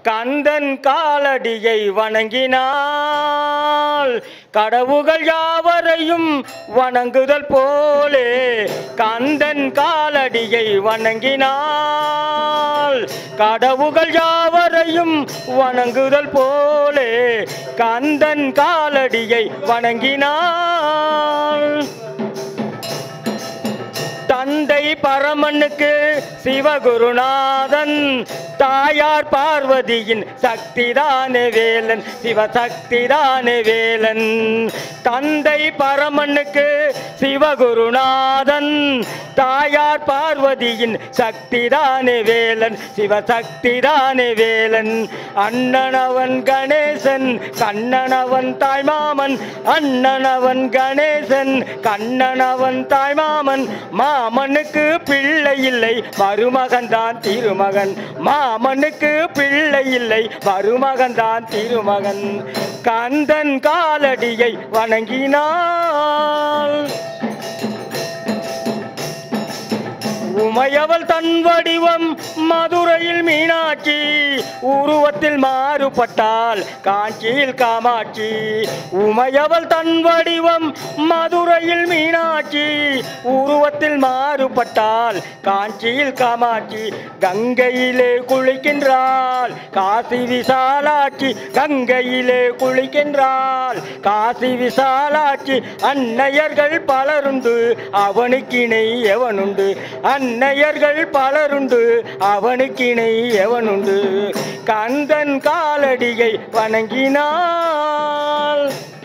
கந்தன் காலடியை வணங்கினால் கடவுகள் யாவரையும் வணங்குதல் போலே கந்தன் காலடியை வணங்கினால் கடவுகள் யாவரையும் வணங்குதல் போலே கந்தன் காலடியை வணங்கினால் தந்தை பரமனுக்கு சிவகுருநாதன் தாயார் பார்வதியின் சக்திதானே வேலன் சிவசக்திதானே வேலன் தந்தை பரமனுக்கு சிவகுருநாதன் தாயார் பார்வதியின் சக்திதானே வேலன் சிவசக்திதானே வேலன் அண்ணனவன் கணேசன் கண்ணனவன் தாய்மாமன் அண்ணனவன் கணேசன் கண்ணனவன் தாய்மாமன் மாமனுக்கு பிள்ளை இல்லை மருமகன் தான் திருமகன் மாமனுக்கு பிள்ளை இல்லை மருமகன் தான் திருமகன் கந்தன் காலடியை வணங்கினாள் உமையவள் தன் வடிவம் மதுரையில் மீனாட்சி உருவத்தில் மாறுபட்டால் காஞ்சியில் காமாட்சி உமையவள் தன் வடிவம் மதுரையில் மீனாட்சி உருவத்தில் மாறுபட்டால் காஞ்சியில் காமாட்சி கங்கையிலே குளிக்கின்றாள் காசி விசாலாட்சி கங்கையிலே குளிக்கின்றாள் காசி விசாலாட்சி அன்னையர்கள் பலருண்டு அவனுக்கிணை எவனுண்டு அன்னையர்கள் பலருண்டு அவனுக்கிணை எவனுண்டு கந்தன் காலடியை வணங்கினாள்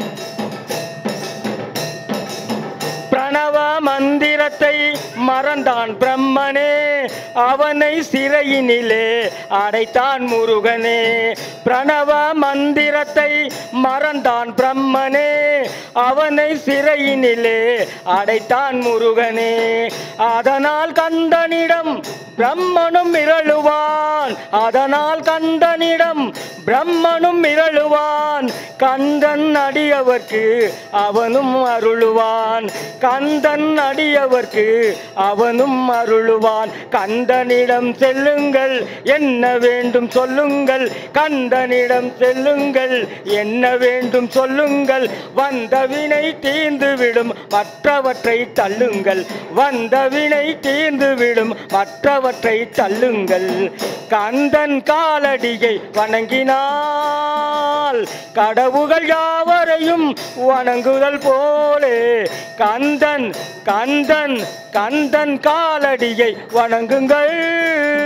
பிரணவ மந்திரத்தை மறந்தான் பிரம்மனே அவனை சிறையினிலே அடைத்தான் முருகனே பிரணவ மந்திரத்தை மறந்தான் பிரம்மனே அவனை சிறையினிலே அடைத்தான் முருகனே அதனால் கந்தனிடம் பிரம்மனும் மிரளுவான் அதனால் கந்தனிடம் பிரம்மனும் மிரளுவான் கந்தன் அடியவர்க்கு அவனும் அருளுவான் கந்தன் அடியவர்க்கு அவனும் அருளுவான் கந்தனிடம் செல்லுங்கள் என்ன வேண்டும் சொல்லுங்கள் கந்தனிடம் செல்லுங்கள் என்ன வேண்டும் சொல்லுங்கள் வந்த வினை தீர்ந்துவிடும் மற்றவற்றை தள்ளுங்கள் வந்த வினை தீர்ந்துவிடும் மற்றவற்றை தள்ளுங்கள் கந்தன் காலடியை வணங்கினால் கடவுகள் யாவரையும் வணங்குதல் போலே கந்தன் கந்தன் கந்தன் காலடியை வணங்குங்கள்